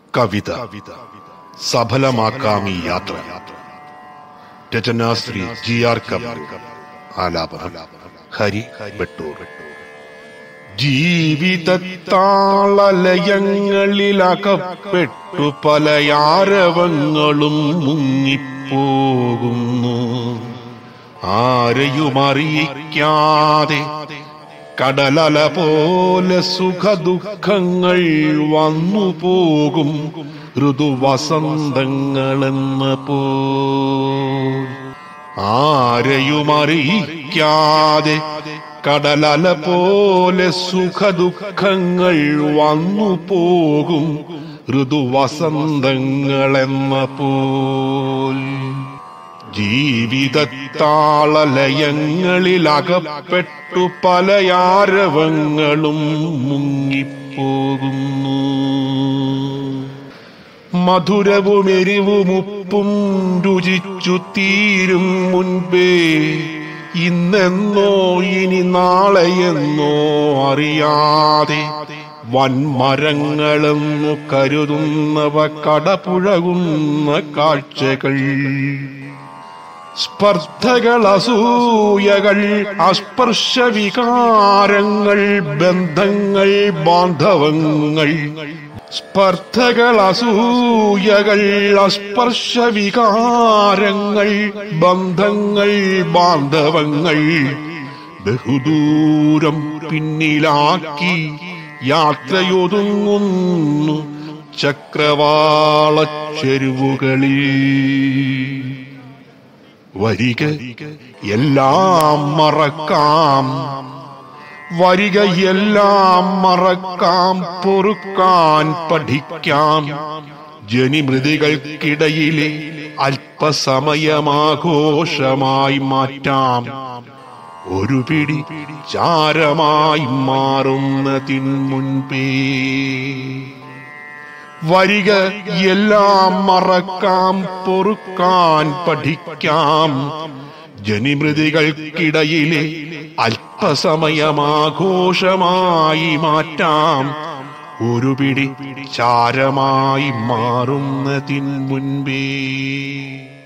കവിത സഫലമാക്കാം ഈ യാത്ര രചന ശ്രീ ജി ആർ കബീർ ആലാപനം ഹരി വെട്ടൂർ ജീവിതത്താളലയങ്ങളിലകപ്പെട്ടു പലയാരവങ്ങളും മുങ്ങിപ്പോകുന്നു ആരെയും അറിയിക്കാതെ കടലല പോലെ സുഖദുഃഖങ്ങൾ വന്നു പോകും ഋതുവസന്തങ്ങളെന്ന പോ ആരെയും അറിയിക്കാതെ കടലല പോലെ സുഖദുഃഖങ്ങൾ വന്നു പോകും ഋതുവസന്തങ്ങളെന്ന പോൽ ജീവിതത്താളലയങ്ങളിലകപ്പെട്ടു പലയാരവങ്ങളും മുങ്ങിപ്പോകുന്നു മധുരവും എരിവും ഉപ്പും രുചിച്ചു തീരും മുൻപേ ഇന്നെന്നോ ഇനി നാളെയെന്നോ അറിയാതെ വൻമരങ്ങളെന്നു കരുതുന്നവ കടപുഴകുന്ന കാഴ്ചകൾ സ്പർദ്ധകൾ അസൂയകൾ അസ്പർശവികാരങ്ങൾ ബന്ധങ്ങൾ ബാന്ധവങ്ങൾ സ്പർദ്ധകൾ അസൂയകൾ അസ്പർശവികാരങ്ങൾ ബന്ധങ്ങൾ ബാന്ധവങ്ങൾ ബഹുദൂരം പിന്നിലാക്കി യാത്രയൊതുങ്ങുന്നു ചക്രവാള ചെരുവുകളിൽ വരിക എല്ലാം മറക്കാം വരിക എല്ലാം മറക്കാം പൊറുക്കാൻ പഠിക്കാം ജനിമൃതികൾക്കിടയിലെ അല്പസമയമാഘോഷമായി മാറ്റാം ഒരു പിടി ചാരമായി മാറുന്നതിൻ മുൻപേ വരിക എല്ലാം മറക്കാം പൊറുക്കാൻ പഠിക്കാം ജനിമൃതികൾക്കിടയിലെ അല്പസമയമാഘോഷമായി മാറ്റാം ഒരു പിടി ചാരമായി മാറുന്നതിൻ മുൻപേ